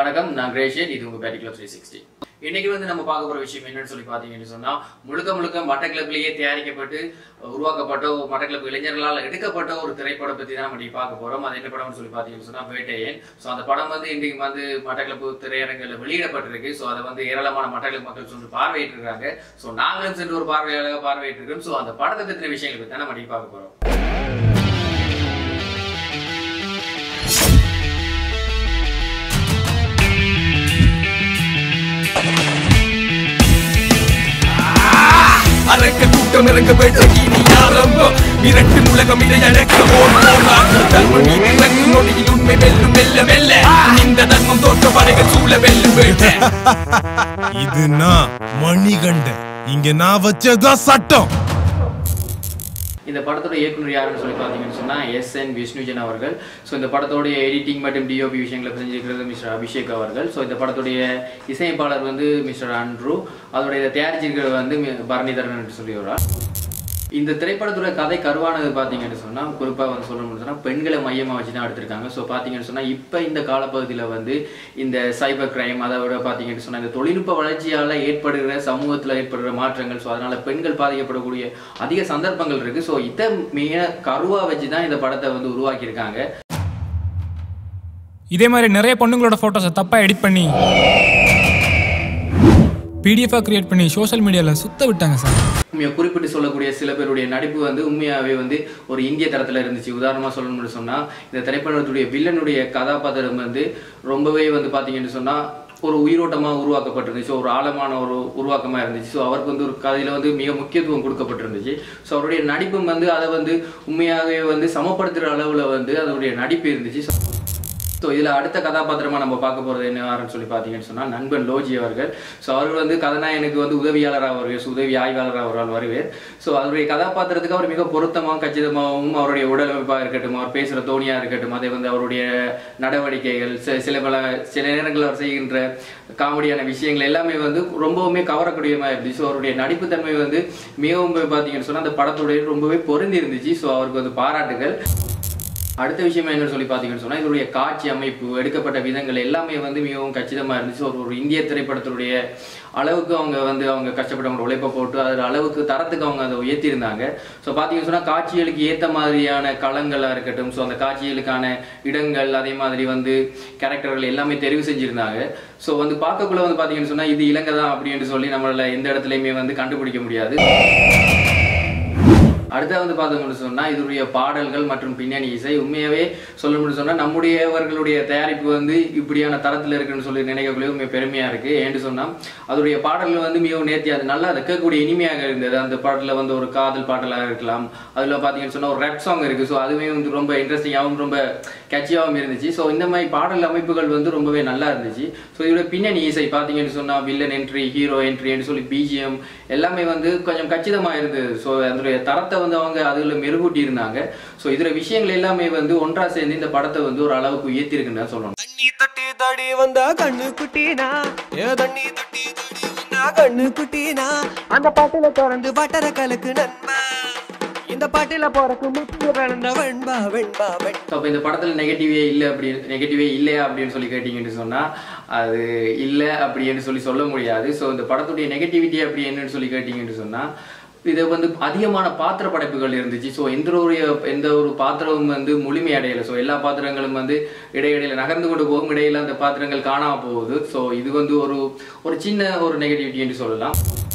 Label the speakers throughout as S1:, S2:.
S1: வணக்கம் நான் கிரேஷியன் இது உங்க பேட்டி கிளப் த்ரீ சிக்ஸ்டி இன்னைக்கு வந்து நம்ம பார்க்க போற விஷயம் என்னன்னு சொல்லி பாத்தீங்கன்னு சொன்னா முழுக்க முழுக்க மட்டக்கிளப்பிலேயே தயாரிக்கப்பட்டு உருவாக்கப்பட்ட ஒரு மட்டக்கிளப்பு இளைஞர்களால் எடுக்கப்பட்ட ஒரு திரைப்படம் பத்தி தான் நம்ம இன்னைக்கு பார்க்க போறோம் அது என்ன படம்னு சொல்லி பாத்தீங்கன்னு சொன்னா வேட்டையன் ஸோ அந்த படம் வந்து இன்றைக்கு வந்து மட்டக்கிளப்பு திரையரங்கில் வெளியிடப்பட்டிருக்கு ஸோ அதை வந்து ஏராளமான மட்டக்கிளப்பு மக்கள் சென்று பார்வையிட்டு இருக்காங்க ஸோ நாங்களும் சென்று ஒரு பார்வையாளராக பார்வையிட்டு இருக்கோம் ஸோ அந்த படத்தை பத்தின விஷயங்களை பத்தி தான் நம்ம இன்னைக்கு பார்க்க போறோம்
S2: அரக்க கூட்டம் இறங்க வேட்டைக்கு நீ ஆரம்பம் மிரட்டு உலகம் இதை அடக்க ஓர் போராட்டம் தர்மம் நீ இறங்கும் நொடியில் உண்மை வெல்லும் மெல்ல மெல்ல இந்த தர்மம் தோற்ற படைகள் சூழ வெல்லும் வேட்டை
S3: இது நான் மணிகண்டன் இங்க நான் வச்சதுதான் சட்டம்
S1: இந்த படத்தோட இயக்குனர் யாருன்னு சொல்லி பார்த்தீங்கன்னு சொன்னா எஸ் என் விஷ்ணுஜன் அவர்கள் ஸோ இந்த படத்தோடைய எடிட்டிங் மற்றும் டிஓபி விஷயங்களை செஞ்சிருக்கிறது மிஸ்டர் அபிஷேக் அவர்கள் ஸோ இந்த படத்துடைய இசையமைப்பாளர் வந்து மிஸ்டர் அன்ட்ரூ அதோடைய தயாரிச்சிருக்கிறது வந்து மி- பரணிதரன் என்று சொல்லி வர்றார் இந்த திரைப்படத்தோட கதை கருவானது பார்த்தீங்கன்னு சொன்னா குறிப்பாக வந்து சொல்லணும்னு சொன்னா பெண்களை மையமாக வச்சு தான் எடுத்திருக்காங்க ஸோ பார்த்தீங்கன்னு சொன்னா இப்போ இந்த காலப்பகுதியில் வந்து இந்த சைபர் கிரைம் அதை விட பார்த்தீங்கன்னு சொன்னா இந்த தொழில்நுட்ப வளர்ச்சியால் ஏற்படுகிற சமூகத்தில் ஏற்படுகிற மாற்றங்கள் ஸோ அதனால பெண்கள் பாதிக்கப்படக்கூடிய அதிக சந்தர்ப்பங்கள் இருக்கு ஸோ இதை மெயின கருவா வச்சு தான் இந்த படத்தை வந்து உருவாக்கியிருக்காங்க
S4: இதே மாதிரி நிறைய பொண்ணுங்களோட ஃபோட்டோஸை தப்பாக எடிட் பண்ணி பிடிஎஃபாக கிரியேட் பண்ணி சோஷியல் மீடியாவில் சுத்த விட்டாங்க சார்
S1: உண்மையை குறிப்பிட்டு சொல்லக்கூடிய சில பேருடைய நடிப்பு வந்து உண்மையாகவே வந்து ஒரு இந்திய தரத்தில் இருந்துச்சு உதாரணமாக சொல்லணும்னு சொன்னால் இந்த திரைப்படத்துடைய வில்லனுடைய கதாபாத்திரம் வந்து ரொம்பவே வந்து பார்த்தீங்கன்னு சொன்னால் ஒரு உயிரோட்டமாக உருவாக்கப்பட்டிருந்துச்சு ஒரு ஆழமான ஒரு உருவாக்கமாக இருந்துச்சு ஸோ அவருக்கு வந்து ஒரு கதையில் வந்து மிக முக்கியத்துவம் கொடுக்கப்பட்டிருந்துச்சு ஸோ அவருடைய நடிப்பும் வந்து அதை வந்து உண்மையாகவே வந்து சமப்படுத்துகிற அளவில் வந்து அதனுடைய நடிப்பு இருந்துச்சு ஸோ இதில் அடுத்த கதாபாத்திரமா நம்ம பார்க்க போகிறது என்ன யாருன்னு சொல்லி பார்த்தீங்கன்னு சொன்னால் நண்பன் லோஜி அவர்கள் ஸோ அவர் வந்து கதாநாயகனுக்கு வந்து உதவியாளராக வருவார் உதவி ஆய்வாளராக அவரால் வருவார் ஸோ அவருடைய கதாபாத்திரத்துக்கு அவர் மிக பொருத்தமாகவும் கச்சிதமாகவும் அவருடைய உடலமைப்பாக இருக்கட்டும் அவர் பேசுகிற தோணியாக இருக்கட்டும் அதே வந்து அவருடைய நடவடிக்கைகள் சி- சில பல சில நேரங்களில் அவர் செய்கின்ற காமெடியான விஷயங்கள் எல்லாமே வந்து ரொம்பவுமே கவரக்கூடியமாக இருந்துச்சு ஸோ அவருடைய நடிப்புத்தன்மை வந்து மிகவும் பார்த்தீங்கன்னு சொன்னால் அந்த படத்துடைய ரொம்பவே பொருந்தி இருந்துச்சு ஸோ அவருக்கு வந்து பாராட்டுகள் அடுத்த விஷயம் என்னன்னு சொல்லி பார்த்தீங்கன்னு சொன்னால் இதனுடைய காட்சி அமைப்பு எடுக்கப்பட்ட விதங்கள் எல்லாமே வந்து மிகவும் கச்சிதமாக இருந்துச்சு ஒரு ஒரு இந்திய திரைப்படத்தினுடைய அளவுக்கு அவங்க வந்து அவங்க கஷ்டப்பட்டவங்க உழைப்பை போட்டு அது அளவுக்கு தரத்துக்கு அவங்க அதை உயர்த்தியிருந்தாங்க ஸோ பார்த்தீங்கன்னு சொன்னால் காட்சிகளுக்கு ஏற்ற மாதிரியான களங்களாக இருக்கட்டும் ஸோ அந்த காட்சிகளுக்கான இடங்கள் அதே மாதிரி வந்து கேரக்டர்கள் எல்லாமே தெரிவு செஞ்சுருந்தாங்க ஸோ வந்து பார்க்கக்குள்ள வந்து பார்த்தீங்கன்னு சொன்னால் இது இலங்கை தான் அப்படின்னு சொல்லி நம்மளால எந்த இடத்துலையுமே வந்து கண்டுபிடிக்க முடியாது அடுத்த வந்து பார்த்தோம்னு சொன்னா இதனுடைய பாடல்கள் மற்றும் பின்னணி இசை உண்மையாவே சொல்லணும்னு சொன்னா நம்முடையவர்களுடைய தயாரிப்பு வந்து இப்படியான தரத்துல இருக்குன்னு சொல்லி நினைக்கக்கூடிய உண்மை பெருமையா இருக்கு ஏன்னு சொன்னா அதோடைய பாடல்கள் வந்து மிகவும் நேர்த்தி அது நல்லா அதை கேட்கக்கூடிய இனிமையாக இருந்தது அந்த பாடல்ல வந்து ஒரு காதல் பாடலாக இருக்கலாம் அதுல பாத்தீங்கன்னு சொன்னா ஒரு ரேப் சாங் இருக்கு ஸோ அதுவே வந்து ரொம்ப இன்ட்ரெஸ்டிங்காகவும் ரொம்ப கேட்சியாகவும் இருந்துச்சு ஸோ இந்த மாதிரி பாடல் அமைப்புகள் வந்து ரொம்பவே நல்லா இருந்துச்சு ஸோ இதோட பின்னணி இசை பார்த்தீங்கன்னு சொன்னா வில்லன் என்ட்ரி ஹீரோ என்ட்ரின்னு சொல்லி பிஜிஎம் எல்லாமே வந்து கொஞ்சம் கச்சிதமா இருந்தது ஸோ அதனுடைய தரத்தை வந்து அவங்க அதுல மெருகூட்டி இருந்தாங்க ஸோ இதுல விஷயங்கள் எல்லாமே வந்து ஒன்றா சேர்ந்து இந்த படத்தை வந்து ஒரு அளவுக்கு உயர்த்திருக்குன்னு தான் சொல்லணும்
S2: தண்ணி தட்டி தடி வந்தா கண்ணு குட்டினா ஏ தண்ணி தட்டி தடி வந்தா கண்ணு குட்டினா அந்த பாட்டுல திறந்து பட்டர கலக்கு நண்பா இந்த பாட்டுல போறக்கு முக்கிய பிறந்த வெண்பா வெண்பா வெண்பா
S1: ஸோ அப்போ இந்த படத்தில் நெகட்டிவே இல்லை அப்படி நெகட்டிவே இல்லையா அப்படின்னு சொல்லி கேட்டிங்கன்னு சொன்னால் அது இல்லை அப்படின்னு சொல்லி சொல்ல முடியாது ஸோ இந்த படத்துடைய நெகட்டிவிட்டி அப்படி என்னன்னு சொல்லி கேட்டிங்கன்னு சொன்னால் இது வந்து அதிகமான பாத்திர படைப்புகள் இருந்துச்சு ஸோ எந்த ஒரு எந்த ஒரு பாத்திரமும் வந்து முழுமை அடையலை ஸோ எல்லா பாத்திரங்களும் வந்து இடையிடையில நகர்ந்து கொண்டு போகும் இடையில அந்த பாத்திரங்கள் காணாம போகுது ஸோ இது வந்து ஒரு ஒரு சின்ன ஒரு நெகட்டிவிட்டி என்று சொல்லலாம்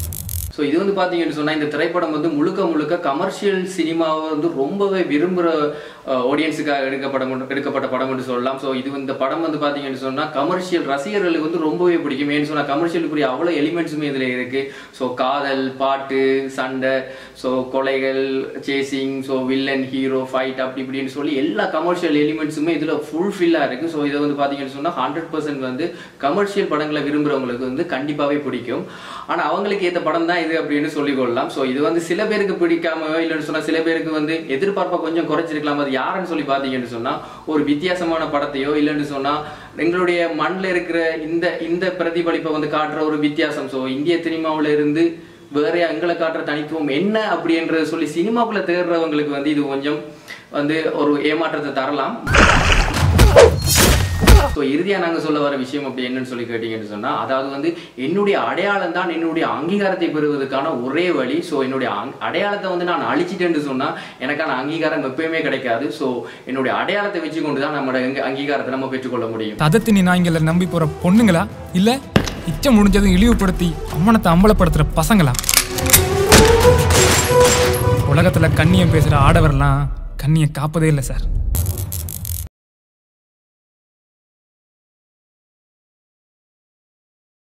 S1: ஸோ இது வந்து பார்த்தீங்கன்னு சொன்னால் இந்த திரைப்படம் வந்து முழுக்க முழுக்க கமர்ஷியல் சினிமாவை வந்து ரொம்பவே விரும்புகிற ஆடியன்ஸுக்காக எடுக்கப்படம் எடுக்கப்பட்ட படம் என்று சொல்லலாம் ஸோ இது இந்த படம் வந்து பார்த்தீங்கன்னு சொன்னால் கமர்ஷியல் ரசிகர்களுக்கு வந்து ரொம்பவே பிடிக்கும் ஏன்னு சொன்னால் கமர்ஷியலுக்குரிய அவ்வளோ எலிமெண்ட்ஸுமே இதில் இருக்குது ஸோ காதல் பாட்டு சண்டை ஸோ கொலைகள் chasing so villain hero fight அப்படி இப்படின்னு சொல்லி எல்லா கமர்ஷியல் எலிமெண்ட்ஸுமே இதில் ஃபுல்ஃபில்லாக இருக்குது ஸோ இதை வந்து பார்த்தீங்கன்னு சொன்னால் ஹண்ட்ரட் பர்சன்ட் வந்து கமர்ஷியல் படங்களை விரும்புகிறவங்களுக்கு வந்து கண்டிப்பாகவே பிடிக்கும் ஆனால் அவங்களுக்கு ஏற்ற படம் தான் இது அப்படின்னு சொல்லிக்கொள்ளலாம் ஸோ இது வந்து சில பேருக்கு பிடிக்காம இல்லைன்னு சொன்னால் சில பேருக்கு வந்து எதிர்பார்ப்பை கொஞ்சம் குறைச்சிருக்கலாம் அது யாருன்னு சொல்லி பார்த்தீங்கன்னு சொன்னால் ஒரு வித்தியாசமான படத்தையோ இல்லைன்னு சொன்னால் எங்களுடைய மண்ணில் இருக்கிற இந்த இந்த பிரதிபலிப்பை வந்து காட்டுற ஒரு வித்தியாசம் ஸோ இந்திய சினிமாவுல இருந்து வேற எங்களை காட்டுற தனித்துவம் என்ன அப்படின்றத சொல்லி சினிமாக்குள்ள தேடுறவங்களுக்கு வந்து இது கொஞ்சம் வந்து ஒரு ஏமாற்றத்தை தரலாம் ஸோ இறுதியாக நாங்கள் சொல்ல வர விஷயம் அப்படி என்னன்னு சொல்லி கேட்டீங்கன்னு சொன்னால் அதாவது வந்து என்னுடைய அடையாளம் தான் என்னுடைய அங்கீகாரத்தை பெறுவதற்கான ஒரே வழி ஸோ என்னுடைய அங்- அடையாளத்தை வந்து நான் அழிச்சிட்டேன்னு சொன்னால் எனக்கான அங்கீகாரம் எப்பயுமே கிடைக்காது ஸோ என்னுடைய அடையாளத்தை வச்சு கொண்டு தான் நம்மளோட அங்க- அங்கீகாரத்தை நம்ம பெற்றுக்கொள்ள முடியும்
S4: ததத்தினி நாய்களை நம்பி போற பொண்ணுங்களா இல்ல இச்சம் முடிஞ்சதும் இழிவுபடுத்தி அம்மனத்தை அம்பலப்படுத்துற பசங்களா உலகத்துல கண்ணியம் பேசுற ஆடவர்லாம் கண்ணியை காப்பதே இல்லை சார்